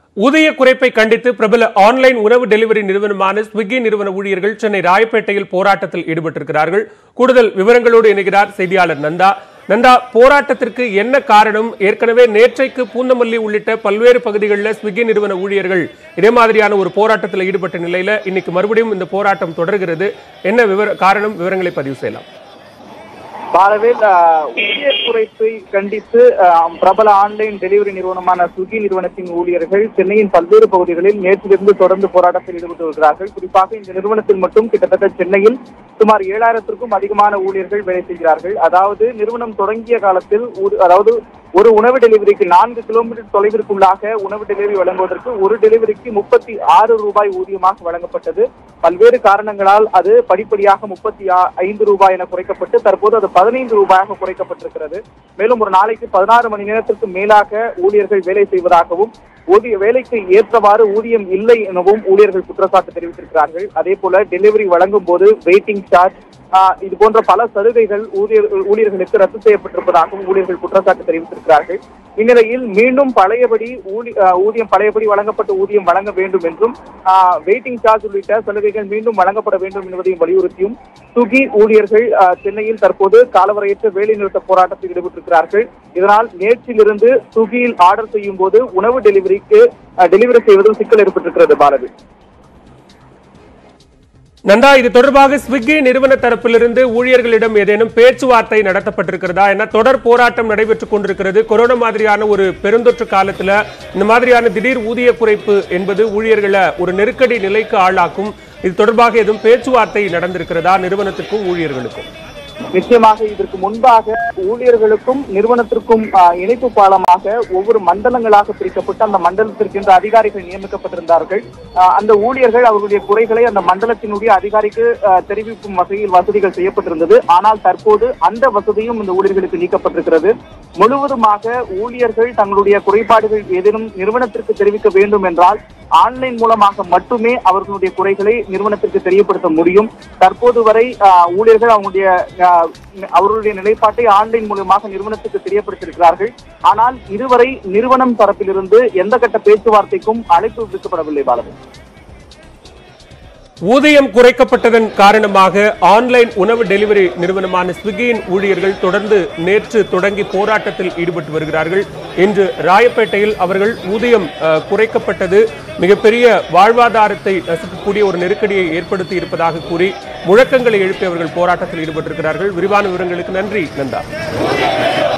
ஊதிய குறைப்பை கண்டித்து பிரபல ஆன்லைன் உணவு டெலிவரி நிறுவனமான ஸ்விக்கி நிறுவன ஊழியர்கள் சென்னை ராயப்பேட்டையில் போராட்டத்தில் ஈடுபட்டிருக்கிறார்கள் கூடுதல் விவரங்களோடு இணைகிறார் செய்தியாளர் நந்தா நந்தா போராட்டத்திற்கு என்ன காரணம் ஏற்கனவே நேற்றைக்கு பூந்தமல்லி உள்ளிட்ட பல்வேறு பகுதிகளில் ஸ்விக்கி நிறுவன ஊழியர்கள் இதே மாதிரியான ஒரு போராட்டத்தில் ஈடுபட்ட நிலையில இன்னைக்கு மறுபடியும் இந்த போராட்டம் தொடர்கிறது என்ன விவர காரணம் விவரங்களை பதிவு செய்யலாம் பாலவேல் ஊதிய குறைப்பை கண்டித்து அஹ், பிரபல ஆன்லைன் டெலிவரி நிறுவனமான ஸ்விக்கி நிறுவனத்தின் ஊழியர்கள் சென்னையின் பல்வேறு பகுதிகளில் நேற்றிலிருந்து தொடர்ந்து போராட்டத்தில் ஈடுபட்டு வருகிறார்கள் குறிப்பாக இந்த நிறுவனத்தில் மட்டும் கிட்டத்தட்ட சென்னையில் சுமார் ஏழாயிரத்திற்கும் அதிகமான ஊழியர்கள் வேலை செய்கிறார்கள் அதாவது நிறுவனம் தொடங்கிய காலத்தில் ஒரு- அதாவது ஒரு உணவு டெலிவரிக்கு நான்கு கிலோமீட்டர் தொலைவிற்குள்ளாக உணவு டெலிவரி வழங்குவதற்கு ஒரு டெலிவரிக்கு முப்பத்தி ஆறு ரூபாய் ஊதியமாக வழங்கப்பட்டது பல்வேறு காரணங்களால் அது படிப்படியாக முப்பத்தி ஐந்து ரூபாய் என குறைக்கப்பட்டு தற்போது அது பதினைந்து ரூபாயாக குறைக்கப்பட்டிருக்கிறது மேலும் ஒரு நாளைக்கு பதினாறு மணி நேரத்திற்கு மேலாக ஊழியர்கள் வேலை செய்வதாகவும் ஊதிய வேலைக்கு ஏற்றவாறு ஊதியம் இல்லை எனவும் ஊழியர்கள் குற்றச்சாட்டு தெரிவித்திருக்கிறார்கள் அதே போல டெலிவரி வழங்கும் போது வெயிட்டிங் சார்ஜ் இது போன்ற பல சலுகைகள் ஊழியர் ஊழியர்களுக்கு ரத்து செய்யப்பட்டிருப்பதாகவும் ஊழியர்கள் குற்றச்சாட்டு தெரிவித்திருக்கிறார்கள் இந்நிலையில் மீண்டும் பழையபடி ஊழி- ஆஹ் ஊதியம் பழையபடி வழங்கப்பட்ட ஊதியம் வழங்க வேண்டும் என்றும் வெயிட்டிங் சார்ஜ் உள்ளிட்ட சலுகைகள் மீண்டும் வழங்கப்பட வேண்டும் என்பதையும் வலியுறுத்தியும் சுகி ஊழியர்கள் ஆஹ், சென்னையில் தற்போது காலவரையற்ற வேலைநிறுத்த போராட்டத்தில் ஈடுபட்டிருக்கிறார்கள் இதனால் நேற்றிலிருந்து சுகியில் ஆர்டர் செய்யும் போது உணவு டெலிவரிக்கு டெலிவரி செய்வதும் சிக்கல் ஏற்பட்டிருக்கிறது பாரதி நந்தா இது தொடர்பாக ஸ்விக்கி நிறுவன தரப்பிலிருந்து ஊழியர்களிடம் ஏதேனும் பேச்சுவார்த்தை நடத்தப்பட்டிருக்கிறதா என தொடர் போராட்டம் நடைபெற்றுக் கொண்டிருக்கிறது கொரோனா மாதிரியான ஒரு பெருந்தொற்று காலத்துல இந்த மாதிரியான திடீர் ஊதிய குறைப்பு என்பது ஊழியர்களை ஒரு நெருக்கடி நிலைக்கு ஆளாக்கும் இது தொடர்பாக எதுவும் பேச்சுவார்த்தை நடந்திருக்கிறதா நிறுவனத்துக்கும் ஊழியர்களுக்கும் நிச்சயமாக இதற்கு முன்பாக ஊழியர்களுக்கும் நிறுவனத்திற்கும் ஆஹ், இணைப்பு பாலமாக ஒவ்வொரு மண்டலங்களாக பிரிக்கப்பட்டு அந்த மண்டலத்திற்கென்று அதிகாரிகள் நியமிக்கப்பட்டிருந்தார்கள் ஆஹ், அந்த ஊழியர்கள் அவர்களுடைய குறைகளை அந்த மண்டலத்தினுடைய அதிகாரிக்கு ஆஹ், தெரிவிக்கும் வகையில் வசதிகள் செய்யப்பட்டிருந்தது ஆனால் தற்போது அந்த வசதியும் இந்த ஊழியர்களுக்கு நீக்கப்பட்டிருக்கிறது முழுவதுமாக ஊழியர்கள் தங்களுடைய குறைபாடுகள் ஏதேனும் நிறுவனத்திற்கு தெரிவிக்க வேண்டும் என்றால் ஆன்லைன் மூலமாக மட்டுமே அவர்களுடைய குறைகளை நிறுவனத்திற்கு தெரியப்படுத்த முடியும் தற்போது வரை ஆஹ், ஊழியர்கள் அவங்களுடைய ஆஹ், அவர்களுடைய நிலைப்பாட்டை ஆன்லைன் மூலமாக நிறுவனத்துக்கு தெரியப்படுத்தியிருக்கிறார்கள் ஆனால் இதுவரை நிறுவனம் தரப்பிலிருந்து எந்த கட்ட பேச்சுவார்த்தைக்கும் அழைப்பு விடுக்கப்படவில்லை பாலகு ஊதியம் குறைக்கப்பட்டதன் காரணமாக ஆன்லைன் உணவு டெலிவரி நிறுவனமான ஸ்விக்கியின் ஊழியர்கள் தொடர்ந்து நேற்று தொடங்கி போராட்டத்தில் ஈடுபட்டு வருகிறார்கள் இன்று ராயப்பேட்டையில் அவர்கள் ஊதியம் அஹ், குறைக்கப்பட்டது மிகப்பெரிய வாழ்வாதாரத்தை நசுக்கக்கூடிய ஒரு நெருக்கடியை ஏற்படுத்தி இருப்பதாக கூறி முழக்கங்களை எழுப்பி அவர்கள் போராட்டத்தில் ஈடுபட்டிருக்கிறார்கள் விரிவான விவரங்களுக்கு நன்றி நந்தா